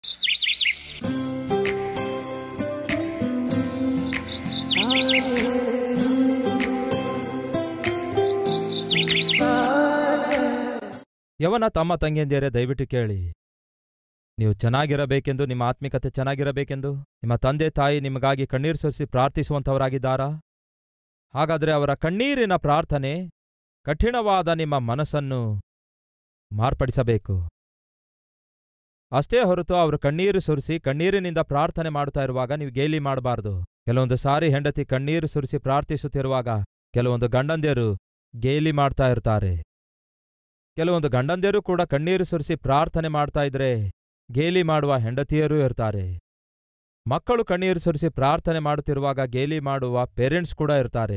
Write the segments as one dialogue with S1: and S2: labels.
S1: ಯವನ ತಮ್ಮ ತಂಗಿಯಂದಿಯರೇ ದಯವಿಟ್ಟು ಕೇಳಿ ನೀವು ಚೆನ್ನಾಗಿರಬೇಕೆಂದು ನಿಮ್ಮ ಆತ್ಮಿಕತೆ ಚೆನ್ನಾಗಿರಬೇಕೆಂದು ನಿಮ್ಮ ತಂದೆ ತಾಯಿ ನಿಮಗಾಗಿ ಕಣ್ಣೀರು ಸುರಿಸಿ ಪ್ರಾರ್ಥಿಸುವಂಥವರಾಗಿದ್ದಾರಾ ಹಾಗಾದರೆ ಅವರ ಕಣ್ಣೀರಿನ ಪ್ರಾರ್ಥನೆ ಕಠಿಣವಾದ ನಿಮ್ಮ ಮನಸ್ಸನ್ನು ಮಾರ್ಪಡಿಸಬೇಕು ಅಷ್ಟೇ ಹೊರತು ಅವರು ಕಣ್ಣೀರು ಸುರಿಸಿ ಕಣ್ಣೀರಿನಿಂದ ಪ್ರಾರ್ಥನೆ ಮಾಡುತ್ತಾ ಇರುವಾಗ ನೀವು ಗೇಲಿ ಮಾಡಬಾರದು ಕೆಲವೊಂದು ಸಾರಿ ಹೆಂಡತಿ ಕಣ್ಣೀರು ಸುರಿಸಿ ಪ್ರಾರ್ಥಿಸುತ್ತಿರುವಾಗ ಕೆಲವೊಂದು ಗಂಡಂದಿಯರು ಗೇಲಿ ಮಾಡ್ತಾ ಇರ್ತಾರೆ ಕೆಲವೊಂದು ಗಂಡಂದಿಯರು ಕೂಡ ಕಣ್ಣೀರು ಸುರಿಸಿ ಪ್ರಾರ್ಥನೆ ಮಾಡ್ತಾ ಇದ್ರೆ ಗೇಲಿ ಮಾಡುವ ಹೆಂಡತಿಯರೂ ಇರ್ತಾರೆ ಮಕ್ಕಳು ಕಣ್ಣೀರು ಸುರಿಸಿ ಪ್ರಾರ್ಥನೆ ಮಾಡುತ್ತಿರುವಾಗ ಗೇಲಿ ಮಾಡುವ ಪೇರೆಂಟ್ಸ್ ಕೂಡ ಇರ್ತಾರೆ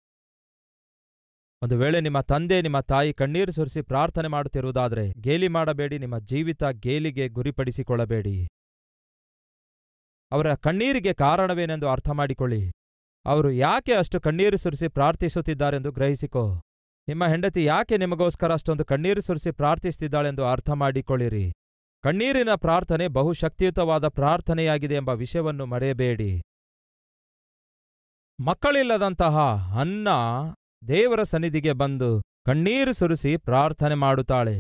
S1: ಒಂದು ವೇಳೆ ನಿಮ್ಮ ತಂದೆ ನಿಮ್ಮ ತಾಯಿ ಕಣ್ಣೀರು ಸುರಿಸಿ ಪ್ರಾರ್ಥನೆ ಮಾಡುತ್ತಿರುವುದಾದ್ರೆ ಗೇಲಿ ಮಾಡಬೇಡಿ ನಿಮ್ಮ ಜೀವಿತ ಗೇಲಿಗೆ ಗುರಿಪಡಿಸಿಕೊಳ್ಳಬೇಡಿ ಅವರ ಕಣ್ಣೀರಿಗೆ ಕಾರಣವೇನೆಂದು ಅರ್ಥ ಮಾಡಿಕೊಳ್ಳಿ ಅವರು ಯಾಕೆ ಅಷ್ಟು ಕಣ್ಣೀರು ಸುರಿಸಿ ಪ್ರಾರ್ಥಿಸುತ್ತಿದ್ದಾರೆಂದು ಗ್ರಹಿಸಿಕೋ ನಿಮ್ಮ ಹೆಂಡತಿ ಯಾಕೆ ನಿಮಗೋಸ್ಕರ ಅಷ್ಟೊಂದು ಕಣ್ಣೀರು ಸುರಿಸಿ ಪ್ರಾರ್ಥಿಸುತ್ತಿದ್ದಾಳೆಂದು ಅರ್ಥ ಮಾಡಿಕೊಳ್ಳಿರಿ ಕಣ್ಣೀರಿನ ಪ್ರಾರ್ಥನೆ ಬಹುಶಕ್ತಿಯುತವಾದ ಪ್ರಾರ್ಥನೆಯಾಗಿದೆ ಎಂಬ ವಿಷಯವನ್ನು ಮರೆಯಬೇಡಿ ಮಕ್ಕಳಿಲ್ಲದಂತಹ ಅನ್ನ ದೇವರ ಸನ್ನಿಧಿಗೆ ಬಂದು ಕಣ್ಣೀರು ಸುರಿಸಿ ಪ್ರಾರ್ಥನೆ ಮಾಡುತ್ತಾಳೆ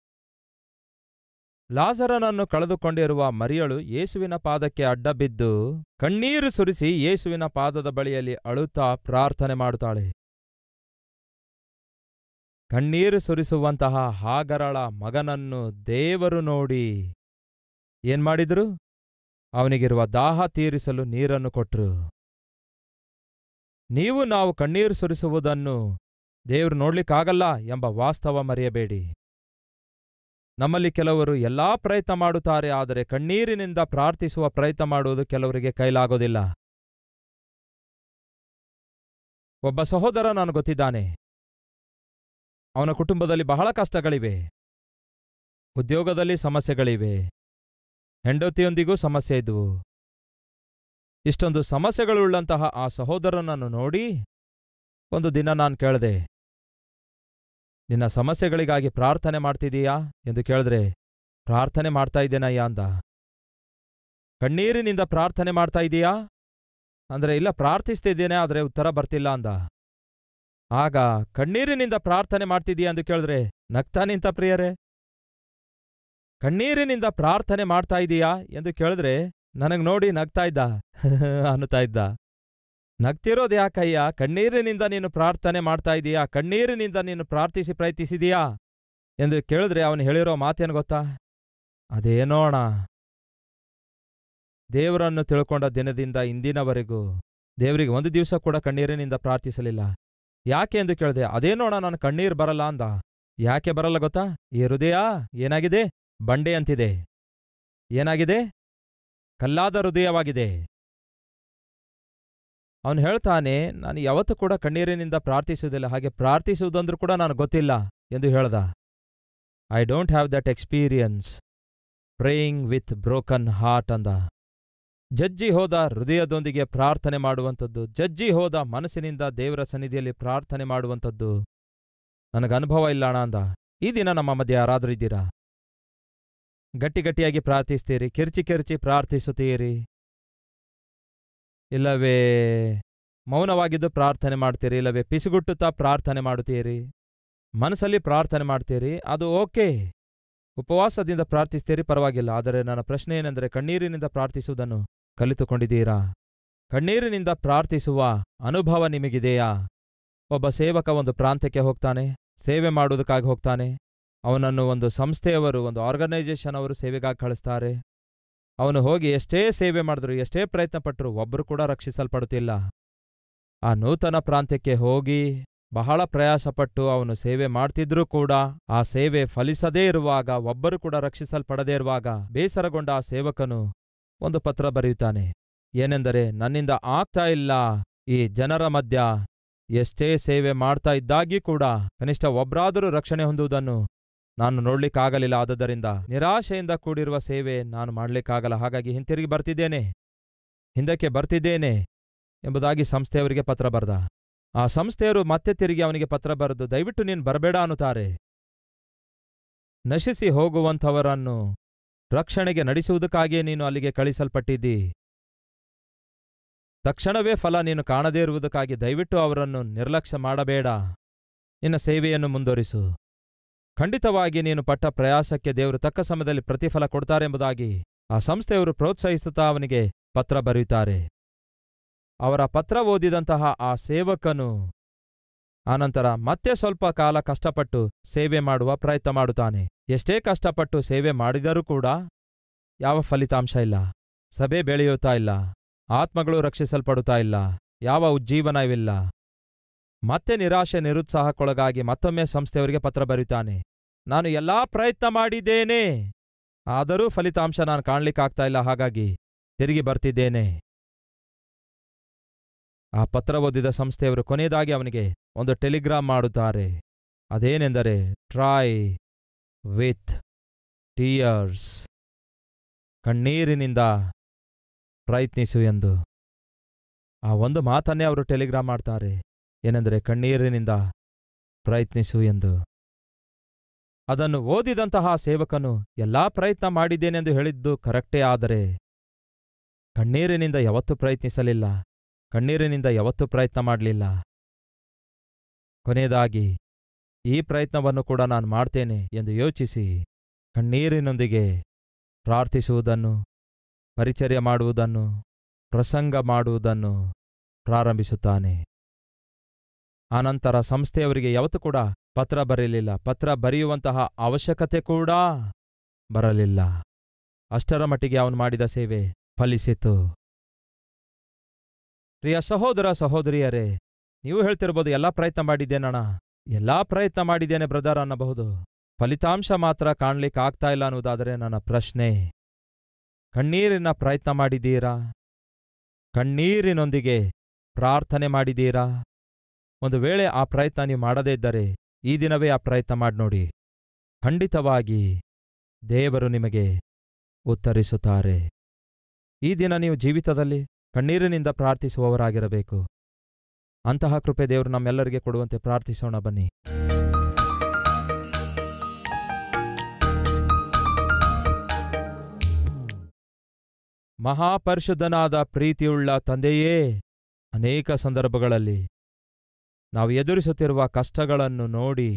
S1: ಲಾಜರನನ್ನು ಕಳೆದುಕೊಂಡಿರುವ ಮರಿಯಳು ಯೇಸುವಿನ ಪಾದಕ್ಕೆ ಅಡ್ಡಬಿದ್ದು ಕಣ್ಣೀರು ಸುರಿಸಿ ಯೇಸುವಿನ ಪಾದದ ಬಳಿಯಲ್ಲಿ ಅಳುತ್ತಾ ಪ್ರಾರ್ಥನೆ ಮಾಡುತ್ತಾಳೆ ಕಣ್ಣೀರು ಸುರಿಸುವಂತಹ ಹಾಗರಳ ಮಗನನ್ನು ದೇವರು ನೋಡಿ ಏನ್ಮಾಡಿದ್ರು ಅವನಿಗಿರುವ ದಾಹ ತೀರಿಸಲು ನೀರನ್ನು ಕೊಟ್ರು ನೀವು ನಾವು ಕಣ್ಣೀರು ಸುರಿಸುವುದನ್ನು ದೇವರು ನೋಡ್ಲಿಕ್ಕಾಗಲ್ಲ ಎಂಬ ವಾಸ್ತವ ಮರೆಯಬೇಡಿ ನಮ್ಮಲ್ಲಿ ಕೆಲವರು ಎಲ್ಲಾ ಪ್ರಯತ್ನ ಮಾಡುತ್ತಾರೆ ಆದರೆ ಕಣ್ಣೀರಿನಿಂದ ಪ್ರಾರ್ಥಿಸುವ ಪ್ರಯತ್ನ ಮಾಡುವುದು ಕೆಲವರಿಗೆ ಕೈಲಾಗೋದಿಲ್ಲ ಒಬ್ಬ ಸಹೋದರ ನಾನು ಗೊತ್ತಿದ್ದಾನೆ ಅವನ ಕುಟುಂಬದಲ್ಲಿ ಬಹಳ ಕಷ್ಟಗಳಿವೆ ಉದ್ಯೋಗದಲ್ಲಿ ಸಮಸ್ಯೆಗಳಿವೆ ಹೆಂಡತಿಯೊಂದಿಗೂ ಸಮಸ್ಯೆ ಇದ್ವು ಇಷ್ಟೊಂದು ಸಮಸ್ಯೆಗಳುಳ್ಳಂತಹ ಆ ಸಹೋದರನನ್ನು ನೋಡಿ ಒಂದು ದಿನ ನಾನು ಕೇಳಿದೆ ನಿನ್ನ ಸಮಸ್ಯೆಗಳಿಗಾಗಿ ಪ್ರಾರ್ಥನೆ ಮಾಡ್ತಿದೀಯಾ ಎಂದು ಕೇಳಿದ್ರೆ ಪ್ರಾರ್ಥನೆ ಮಾಡ್ತಾ ಇದ್ದೇನಯ್ಯ ಅಂದ ಕಣ್ಣೀರಿನಿಂದ ಪ್ರಾರ್ಥನೆ ಮಾಡ್ತಾ ಇದೀಯಾ ಅಂದ್ರೆ ಇಲ್ಲ ಪ್ರಾರ್ಥಿಸ್ತಿದ್ದೇನೆ ಆದರೆ ಉತ್ತರ ಬರ್ತಿಲ್ಲ ಅಂದ ಆಗ ಕಣ್ಣೀರಿನಿಂದ ಪ್ರಾರ್ಥನೆ ಮಾಡ್ತಿದೀಯಾ ಎಂದು ಕೇಳಿದ್ರೆ ನಗ್ತಾ ನಿಂತ ಪ್ರಿಯರೇ ಕಣ್ಣೀರಿನಿಂದ ಪ್ರಾರ್ಥನೆ ಮಾಡ್ತಾ ಇದೀಯಾ ಎಂದು ಕೇಳಿದ್ರೆ ನನಗ್ ನೋಡಿ ನಗ್ತಾ ಇದ್ದ ಅನ್ನುತ್ತಾ ಇದ್ದ ನಗ್ತಿರೋದು ಯಾಕಯ್ಯ ಕಣ್ಣೀರಿನಿಂದ ನೀನು ಪ್ರಾರ್ಥನೆ ಮಾಡ್ತಾ ಇದೀಯಾ ಕಣ್ಣೀರಿನಿಂದ ನೀನು ಪ್ರಾರ್ಥಿಸಿ ಪ್ರಯತ್ನಿಸಿದೀಯಾ ಎಂದು ಕೇಳಿದ್ರೆ ಅವನು ಹೇಳಿರೋ ಮಾತೇನು ಗೊತ್ತಾ ಅದೇನೋಣ ದೇವರನ್ನು ತಿಳ್ಕೊಂಡ ದಿನದಿಂದ ಇಂದಿನವರೆಗೂ ದೇವರಿಗೆ ಒಂದು ದಿವಸ ಕೂಡ ಕಣ್ಣೀರಿನಿಂದ ಪ್ರಾರ್ಥಿಸಲಿಲ್ಲ ಯಾಕೆ ಎಂದು ಕೇಳಿದೆ ಅದೇನೋಣ ನಾನು ಕಣ್ಣೀರು ಬರಲ್ಲ ಅಂದ ಯಾಕೆ ಬರಲ್ಲ ಗೊತ್ತಾ ಈ ಹೃದಯ ಏನಾಗಿದೆ ಬಂಡೆ ಅಂತಿದೆ ಏನಾಗಿದೆ ಕಲ್ಲಾದ ಹೃದಯವಾಗಿದೆ ಅವನು ಹೇಳ್ತಾನೆ ನಾನು ಯಾವತ್ತೂ ಕೂಡ ಕಣ್ಣೀರಿನಿಂದ ಪ್ರಾರ್ಥಿಸುವುದಿಲ್ಲ ಹಾಗೆ ಪ್ರಾರ್ಥಿಸುವುದಂದ್ರೂ ಕೂಡ ನನಗೆ ಗೊತ್ತಿಲ್ಲ ಎಂದು ಹೇಳ್ದ I don't have that experience praying with broken heart ಅಂದ ಜಜ್ಜಿ ಹೋದ ಹೃದಯದೊಂದಿಗೆ ಪ್ರಾರ್ಥನೆ ಮಾಡುವಂಥದ್ದು ಜಜ್ಜಿ ಹೋದ ಮನಸ್ಸಿನಿಂದ ದೇವರ ಸನ್ನಿಧಿಯಲ್ಲಿ ಪ್ರಾರ್ಥನೆ ಮಾಡುವಂಥದ್ದು ನನಗೆ ಅನುಭವ ಇಲ್ಲ ಅಣ್ಣ ಅಂದ ಈ ದಿನ ನಮ್ಮ ಮಧ್ಯೆ ಯಾರಾದರೂ ಇದ್ದೀರಾ ಗಟ್ಟಿ ಗಟ್ಟಿಯಾಗಿ ಪ್ರಾರ್ಥಿಸ್ತೀರಿ ಕಿರ್ಚಿ ಕಿರ್ಚಿ ಪ್ರಾರ್ಥಿಸುತ್ತೀರಿ ಇಲ್ಲವೇ ಮೌನವಾಗಿದ್ದು ಪ್ರಾರ್ಥನೆ ಮಾಡ್ತೀರಿ ಇಲ್ಲವೇ ಪಿಸುಗುಟ್ಟುತ್ತಾ ಪ್ರಾರ್ಥನೆ ಮಾಡುತ್ತೀರಿ ಮನಸ್ಸಲ್ಲಿ ಪ್ರಾರ್ಥನೆ ಮಾಡ್ತೀರಿ ಅದು ಓಕೆ ಉಪವಾಸದಿಂದ ಪ್ರಾರ್ಥಿಸ್ತೀರಿ ಪರವಾಗಿಲ್ಲ ಆದರೆ ನನ್ನ ಪ್ರಶ್ನೆ ಏನೆಂದರೆ ಕಣ್ಣೀರಿನಿಂದ ಪ್ರಾರ್ಥಿಸುವುದನ್ನು ಕಲಿತುಕೊಂಡಿದ್ದೀರಾ ಕಣ್ಣೀರಿನಿಂದ ಪ್ರಾರ್ಥಿಸುವ ಅನುಭವ ನಿಮಗಿದೆಯಾ ಒಬ್ಬ ಸೇವಕ ಒಂದು ಪ್ರಾಂತ್ಯಕ್ಕೆ ಹೋಗ್ತಾನೆ ಸೇವೆ ಮಾಡುವುದಕ್ಕಾಗಿ ಹೋಗ್ತಾನೆ ಅವನನ್ನು ಒಂದು ಸಂಸ್ಥೆಯವರು ಒಂದು ಆರ್ಗನೈಸೇಷನ್ ಅವರು ಸೇವೆಗಾಗಿ ಕಳಿಸ್ತಾರೆ ಅವನು ಹೋಗಿ ಎಷ್ಟೇ ಸೇವೆ ಮಾಡಿದ್ರು ಎಷ್ಟೇ ಪ್ರಯತ್ನ ಪಟ್ಟರು ಒಬ್ಬರು ಕೂಡ ರಕ್ಷಿಸಲ್ಪಡುತ್ತಿಲ್ಲ ಆ ನೂತನ ಪ್ರಾಂತ್ಯಕ್ಕೆ ಹೋಗಿ ಬಹಳ ಪ್ರಯಾಸಪಟ್ಟು ಅವನು ಸೇವೆ ಮಾಡ್ತಿದ್ರೂ ಕೂಡ ಆ ಸೇವೆ ಫಲಿಸದೇ ಇರುವಾಗ ಒಬ್ಬರು ಕೂಡ ರಕ್ಷಿಸಲ್ಪಡದೇ ಇರುವಾಗ ಬೇಸರಗೊಂಡ ಆ ಸೇವಕನು ಒಂದು ಪತ್ರ ಬರೆಯುತ್ತಾನೆ ಏನೆಂದರೆ ನನ್ನಿಂದ ಆಗ್ತಾ ಇಲ್ಲ ಈ ಜನರ ಮಧ್ಯ ಎಷ್ಟೇ ಸೇವೆ ಮಾಡ್ತಾ ಇದ್ದಾಗ್ಯೂ ಕೂಡ ಕನಿಷ್ಠ ಒಬ್ರಾದರೂ ರಕ್ಷಣೆ ಹೊಂದುವುದನ್ನು ನಾನು ನೋಡ್ಲಿಕ್ಕಾಗಲಿಲ್ಲ ಆದದರಿಂದ ನಿರಾಶೆಯಿಂದ ಕೂಡಿರುವ ಸೇವೆ ನಾನು ಮಾಡ್ಲಿಕ್ಕಾಗಲ್ಲ ಹಾಗಾಗಿ ಹಿಂತಿರುಗಿ ಬರ್ತಿದ್ದೇನೆ ಹಿಂದಕ್ಕೆ ಬರ್ತಿದ್ದೇನೆ ಎಂಬುದಾಗಿ ಸಂಸ್ಥೆಯವರಿಗೆ ಪತ್ರ ಬರೆದ ಆ ಸಂಸ್ಥೆಯವರು ಮತ್ತೆ ತಿರುಗಿ ಅವನಿಗೆ ಪತ್ರ ಬರೆದು ದಯವಿಟ್ಟು ನೀನು ಬರಬೇಡ ಅನ್ನುತ್ತಾರೆ ನಶಿಸಿ ಹೋಗುವಂಥವರನ್ನು ರಕ್ಷಣೆಗೆ ನಡೆಸುವುದಕ್ಕಾಗಿಯೇ ನೀನು ಅಲ್ಲಿಗೆ ಕಳಿಸಲ್ಪಟ್ಟಿದ್ದಿ ತಕ್ಷಣವೇ ಫಲ ನೀನು ಕಾಣದೇ ಇರುವುದಕ್ಕಾಗಿ ದಯವಿಟ್ಟು ಅವರನ್ನು ನಿರ್ಲಕ್ಷ್ಯ ಮಾಡಬೇಡ ನಿನ್ನ ಸೇವೆಯನ್ನು ಮುಂದುವರಿಸು ಖಂಡಿತವಾಗಿ ನೀನು ಪಟ್ಟ ಪ್ರಯಾಸಕ್ಕೆ ದೇವರು ತಕ್ಕ ಸಮಯದಲ್ಲಿ ಪ್ರತಿಫಲ ಕೊಡ್ತಾರೆಂಬುದಾಗಿ ಆ ಸಂಸ್ಥೆಯವರು ಪ್ರೋತ್ಸಾಹಿಸುತ್ತಾ ಅವನಿಗೆ ಪತ್ರ ಬರೆಯುತ್ತಾರೆ ಅವರ ಪತ್ರ ಓದಿದಂತಹ ಆ ಸೇವಕನು ಆನಂತರ ಮತ್ತೆ ಸ್ವಲ್ಪ ಕಾಲ ಕಷ್ಟಪಟ್ಟು ಸೇವೆ ಮಾಡುವ ಪ್ರಯತ್ನ ಮಾಡುತ್ತಾನೆ ಎಷ್ಟೇ ಕಷ್ಟಪಟ್ಟು ಸೇವೆ ಮಾಡಿದರೂ ಕೂಡ ಯಾವ ಫಲಿತಾಂಶ ಇಲ್ಲ ಸಭೆ ಬೆಳೆಯುತ್ತಾ ಇಲ್ಲ ಆತ್ಮಗಳು ರಕ್ಷಿಸಲ್ಪಡುತ್ತಾ ಇಲ್ಲ ಯಾವ ಉಜ್ಜೀವನವಿಲ್ಲ ಮತ್ತೆ ನಿರಾಶೆ ನಿರುತ್ಸಾಹಕ್ಕೊಳಗಾಗಿ ಮತ್ತೊಮ್ಮೆ ಸಂಸ್ಥೆಯವರಿಗೆ ಪತ್ರ ಬರೆಯುತ್ತಾನೆ ನಾನು ಎಲ್ಲಾ ಪ್ರಯತ್ನ ಮಾಡಿದ್ದೇನೆ ಆದರೂ ಫಲಿತಾಂಶ ನಾನು ಕಾಣ್ಲಿಕ್ಕಾಗ್ತಾ ಇಲ್ಲ ಹಾಗಾಗಿ ತಿರುಗಿ ಬರ್ತಿದ್ದೇನೆ ಆ ಪತ್ರ ಓದಿದ ಸಂಸ್ಥೆಯವರು ಕೊನೆಯದಾಗಿ ಅವನಿಗೆ ಒಂದು ಟೆಲಿಗ್ರಾಮ್ ಮಾಡುತ್ತಾರೆ ಅದೇನೆಂದರೆ ಟ್ರಾಯ್ ವಿತ್ ಟಿಯರ್ಸ್ ಕಣ್ಣೀರಿನಿಂದ ಪ್ರಯತ್ನಿಸು ಎಂದು ಆ ಒಂದು ಮಾತನ್ನೇ ಅವರು ಟೆಲಿಗ್ರಾಮ್ ಮಾಡ್ತಾರೆ ಏನೆಂದರೆ ಕಣ್ಣೀರಿನಿಂದ ಪ್ರಯತ್ನಿಸು ಎಂದು ಅದನ್ನು ಓದಿದಂತಹ ಸೇವಕನು ಎಲ್ಲಾ ಪ್ರಯತ್ನ ಮಾಡಿದ್ದೇನೆಂದು ಹೇಳಿದ್ದು ಕರೆಕ್ಟೇ ಆದರೆ ಕಣ್ಣೀರಿನಿಂದ ಯಾವತ್ತೂ ಪ್ರಯತ್ನಿಸಲಿಲ್ಲ ಕಣ್ಣೀರಿನಿಂದ ಯಾವತ್ತೂ ಪ್ರಯತ್ನ ಮಾಡಲಿಲ್ಲ ಕೊನೆಯದಾಗಿ ಈ ಪ್ರಯತ್ನವನ್ನು ಕೂಡ ನಾನು ಮಾಡ್ತೇನೆ ಎಂದು ಯೋಚಿಸಿ ಕಣ್ಣೀರಿನೊಂದಿಗೆ ಪ್ರಾರ್ಥಿಸುವುದನ್ನು ಪರಿಚರ್ಯ ಮಾಡುವುದನ್ನು ಪ್ರಸಂಗ ಮಾಡುವುದನ್ನು ಪ್ರಾರಂಭಿಸುತ್ತಾನೆ ಆನಂತರ ಸಂಸ್ಥೆಯವರಿಗೆ ಯಾವತ್ತೂ ಕೂಡ ಪತ್ರ ಬರಲಿಲ್ಲ ಪತ್ರ ಬರೆಯುವಂತಹ ಅವಶ್ಯಕತೆ ಕೂಡ ಬರಲಿಲ್ಲ ಅಷ್ಟರ ಮಟ್ಟಿಗೆ ಅವನು ಮಾಡಿದ ಸೇವೆ ಫಲಿಸಿತು ಪ್ರಿಯ ಸಹೋದರ ಸಹೋದರಿಯರೇ ನೀವು ಹೇಳ್ತಿರ್ಬೋದು ಎಲ್ಲಾ ಪ್ರಯತ್ನ ಮಾಡಿದ್ದೇನಣ್ಣ ಎಲ್ಲಾ ಪ್ರಯತ್ನ ಮಾಡಿದ್ದೇನೆ ಬ್ರದರ್ ಅನ್ನಬಹುದು ಫಲಿತಾಂಶ ಮಾತ್ರ ಕಾಣ್ಲಿಕ್ಕಾಗ್ತಾ ಇಲ್ಲ ಅನ್ನುವುದಾದರೆ ನನ್ನ ಪ್ರಶ್ನೆ ಕಣ್ಣೀರಿನ ಪ್ರಯತ್ನ ಮಾಡಿದ್ದೀರಾ ಕಣ್ಣೀರಿನೊಂದಿಗೆ ಪ್ರಾರ್ಥನೆ ಮಾಡಿದ್ದೀರಾ ಒಂದು ವೇಳೆ ಆ ಪ್ರಯತ್ನ ನೀವು ಮಾಡದೇ ಇದ್ದರೆ ಈ ದಿನವೇ ಆ ಪ್ರಯತ್ನ ಮಾಡಿ ನೋಡಿ ಖಂಡಿತವಾಗಿ ದೇವರು ನಿಮಗೆ ಉತ್ತರಿಸುತ್ತಾರೆ ಈ ದಿನ ನೀವು ಜೀವಿತದಲ್ಲಿ ಕಣ್ಣೀರಿನಿಂದ ಪ್ರಾರ್ಥಿಸುವವರಾಗಿರಬೇಕು ಅಂತಹ ಕೃಪೆ ದೇವರು ನಮ್ಮೆಲ್ಲರಿಗೆ ಕೊಡುವಂತೆ ಪ್ರಾರ್ಥಿಸೋಣ ಬನ್ನಿ ಮಹಾಪರಿಶುದ್ಧನಾದ ಪ್ರೀತಿಯುಳ್ಳ ತಂದೆಯೇ ಅನೇಕ ಸಂದರ್ಭಗಳಲ್ಲಿ ನಾವು ಎದುರಿಸುತ್ತಿರುವ ಕಷ್ಟಗಳನ್ನು ನೋಡಿ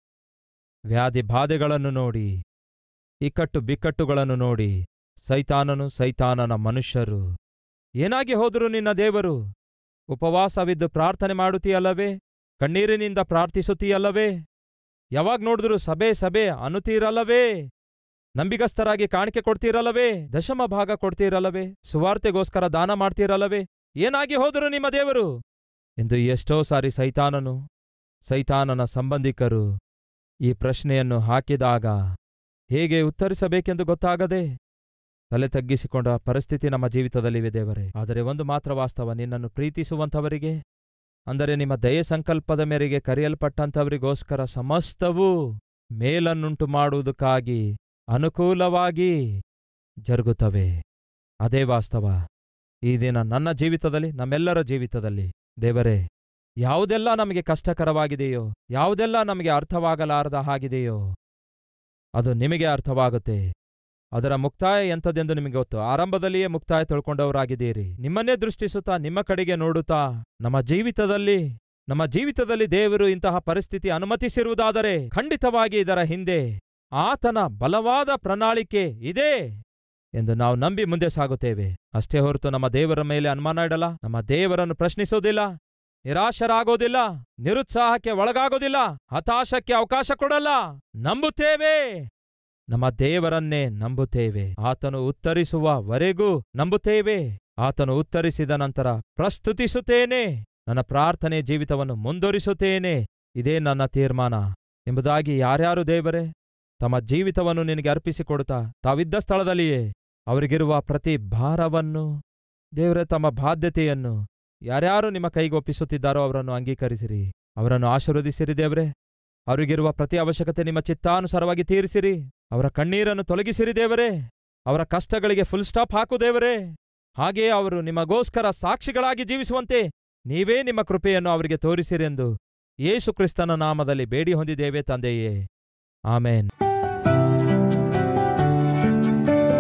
S1: ವ್ಯಾಧಿ ಬಾಧೆಗಳನ್ನು ನೋಡಿ ಇಕ್ಕಟ್ಟು ಬಿಕ್ಕಟ್ಟುಗಳನ್ನು ನೋಡಿ ಸೈತಾನನು ಸೈತಾನನ ಮನುಷ್ಯರು ಏನಾಗಿ ಹೋದರು ನಿನ್ನ ದೇವರು ಉಪವಾಸವಿದ್ದು ಪ್ರಾರ್ಥನೆ ಮಾಡುತ್ತೀಯಲ್ಲವೇ ಕಣ್ಣೀರಿನಿಂದ ಪ್ರಾರ್ಥಿಸುತ್ತೀಯಲ್ಲವೇ ಯಾವಾಗ ನೋಡಿದ್ರು ಸಭೆ ಸಭೆ ಅನ್ನುತ್ತೀರಲ್ಲವೇ ನಂಬಿಗಸ್ತರಾಗಿ ಕಾಣಿಕೆ ಕೊಡ್ತೀರಲ್ಲವೇ ದಶಮ ಭಾಗ ಕೊಡ್ತೀರಲ್ಲವೇ ಸುವಾರ್ತೆಗೋಸ್ಕರ ದಾನ ಮಾಡ್ತೀರಲ್ಲವೇ ಏನಾಗಿ ಹೋದರು ನಿಮ್ಮ ದೇವರು ಎಂದು ಎಷ್ಟೋ ಸಾರಿ ಸೈತಾನನು ಸೈತಾನನ ಸಂಬಂಧಿಕರು ಈ ಪ್ರಶ್ನೆಯನ್ನು ಹಾಕಿದಾಗ ಹೇಗೆ ಉತ್ತರಿಸಬೇಕೆಂದು ಗೊತ್ತಾಗದೆ ತಲೆ ತಗ್ಗಿಸಿಕೊಂಡ ಪರಿಸ್ಥಿತಿ ನಮ್ಮ ಜೀವಿತದಲ್ಲಿವೆ ದೇವರೇ ಆದರೆ ಒಂದು ಮಾತ್ರ ವಾಸ್ತವ ನಿನ್ನನ್ನು ಪ್ರೀತಿಸುವಂಥವರಿಗೆ ಅಂದರೆ ನಿಮ್ಮ ದಯೆ ಸಂಕಲ್ಪದ ಮೇರೆಗೆ ಕರೆಯಲ್ಪಟ್ಟಂಥವರಿಗೋಸ್ಕರ ಸಮಸ್ತವೂ ಮೇಲನ್ನುಂಟು ಮಾಡುವುದಕ್ಕಾಗಿ ಅನುಕೂಲವಾಗಿ ಜರುಗುತ್ತವೆ ಅದೇ ವಾಸ್ತವ ಈ ದಿನ ನನ್ನ ಜೀವಿತದಲ್ಲಿ ನಮ್ಮೆಲ್ಲರ ಜೀವಿತದಲ್ಲಿ ದೇವರೇ ಯಾವುದೆಲ್ಲ ನಮಗೆ ಕಷ್ಟಕರವಾಗಿದೆಯೋ ಯಾವುದೆಲ್ಲ ನಮಗೆ ಅರ್ಥವಾಗಲಾರದ ಹಾಗಿದೆಯೋ ಅದು ನಿಮಗೆ ಅರ್ಥವಾಗುತ್ತೆ ಅದರ ಮುಕ್ತಾಯ ಎಂಥದೆಂದು ನಿಮಗೆ ಗೊತ್ತು ಆರಂಭದಲ್ಲಿಯೇ ಮುಕ್ತಾಯ ತಿಳ್ಕೊಂಡವರಾಗಿದ್ದೀರಿ ನಿಮ್ಮನ್ನೇ ದೃಷ್ಟಿಸುತ್ತಾ ನಿಮ್ಮ ಕಡೆಗೆ ನೋಡುತ್ತಾ ನಮ್ಮ ಜೀವಿತದಲ್ಲಿ ನಮ್ಮ ಜೀವಿತದಲ್ಲಿ ದೇವರು ಇಂತಹ ಪರಿಸ್ಥಿತಿ ಅನುಮತಿಸಿರುವುದಾದರೆ ಖಂಡಿತವಾಗಿ ಇದರ ಹಿಂದೆ ಆತನ ಬಲವಾದ ಪ್ರಣಾಳಿಕೆ ಇದೆ ಎಂದು ನಾವು ನಂಬಿ ಮುಂದೆ ಸಾಗುತ್ತೇವೆ ಅಷ್ಟೇ ಹೊರತು ನಮ್ಮ ದೇವರ ಮೇಲೆ ಅನುಮಾನ ಇಡಲ್ಲ ನಮ್ಮ ದೇವರನ್ನು ಪ್ರಶ್ನಿಸೋದಿಲ್ಲ ನಿರಾಶರಾಗೋದಿಲ್ಲ ನಿರುತ್ಸಾಹಕ್ಕೆ ಒಳಗಾಗೋದಿಲ್ಲ ಹತಾಶಕ್ಕೆ ಅವಕಾಶ ಕೊಡಲ್ಲ ನಂಬುತ್ತೇವೆ ನಮ್ಮ ದೇವರನ್ನೇ ನಂಬುತ್ತೇವೆ ಆತನು ಉತ್ತರಿಸುವವರೆಗೂ ನಂಬುತ್ತೇವೆ ಆತನು ಉತ್ತರಿಸಿದ ನಂತರ ಪ್ರಸ್ತುತಿಸುತ್ತೇನೆ ನನ್ನ ಪ್ರಾರ್ಥನೆ ಜೀವಿತವನ್ನು ಮುಂದುವರಿಸುತ್ತೇನೆ ಇದೇ ನನ್ನ ತೀರ್ಮಾನ ಎಂಬುದಾಗಿ ಯಾರ್ಯಾರು ದೇವರೇ ತಮ್ಮ ಜೀವಿತವನ್ನು ನಿನಗೆ ಅರ್ಪಿಸಿಕೊಡುತ್ತಾ ತಾವಿದ್ದ ಸ್ಥಳದಲ್ಲಿಯೇ ಅವರಿಗಿರುವ ಪ್ರತಿ ಭಾರವನ್ನು ದೇವರೇ ತಮ್ಮ ಬಾಧ್ಯತೆಯನ್ನು ಯಾರ್ಯಾರು ನಿಮ್ಮ ಕೈಗೊಪ್ಪಿಸುತ್ತಿದ್ದಾರೋ ಅವರನ್ನು ಅಂಗೀಕರಿಸಿರಿ ಅವರನ್ನು ಆಶೀರ್ವದಿಸಿರಿ ದೇವ್ರೆ ಅವರಿಗಿರುವ ಪ್ರತಿ ಅವಶ್ಯಕತೆ ನಿಮ್ಮ ಚಿತ್ತಾನುಸಾರವಾಗಿ ತೀರಿಸಿರಿ ಅವರ ಕಣ್ಣೀರನ್ನು ತೊಲಗಿಸಿರಿ ದೇವರೇ ಅವರ ಕಷ್ಟಗಳಿಗೆ ಫುಲ್ ಸ್ಟಾಪ್ ಹಾಕು ದೇವರೇ ಹಾಗೆಯೇ ಅವರು ನಿಮಗೋಸ್ಕರ ಸಾಕ್ಷಿಗಳಾಗಿ ಜೀವಿಸುವಂತೆ ನೀವೇ ನಿಮ್ಮ ಕೃಪೆಯನ್ನು ಅವರಿಗೆ ತೋರಿಸಿರೆಂದು ಯೇಸು ಕ್ರಿಸ್ತನ ನಾಮದಲ್ಲಿ ಬೇಡಿ ಹೊಂದಿದ್ದೇವೆ ತಂದೆಯೇ ಆಮೇನ್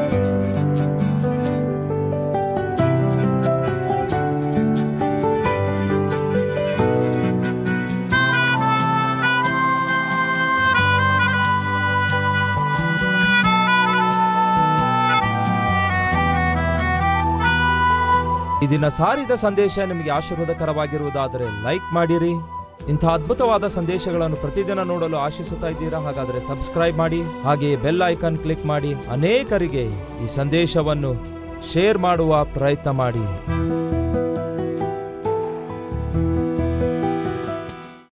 S1: ಈ ದಿನ ಸಾರಿದ ಸಂದೇಶ ನಿಮಗೆ ಆಶೀರ್ವಾದಕರವಾಗಿರುವುದಾದರೆ ಲೈಕ್ ಮಾಡಿರಿ ಇಂಥ ಅದ್ಭುತವಾದ ಸಂದೇಶಗಳನ್ನು ಪ್ರತಿದಿನ ನೋಡಲು ಆಶಿಸುತ್ತಾ ಇದ್ದೀರಾ ಹಾಗಾದರೆ ಸಬ್ಸ್ಕ್ರೈಬ್ ಮಾಡಿ ಹಾಗೆಯೇ ಬೆಲ್ ಐಕಾನ್ ಕ್ಲಿಕ್ ಮಾಡಿ ಅನೇಕರಿಗೆ ಈ ಸಂದೇಶವನ್ನು ಶೇರ್ ಮಾಡುವ ಪ್ರಯತ್ನ ಮಾಡಿ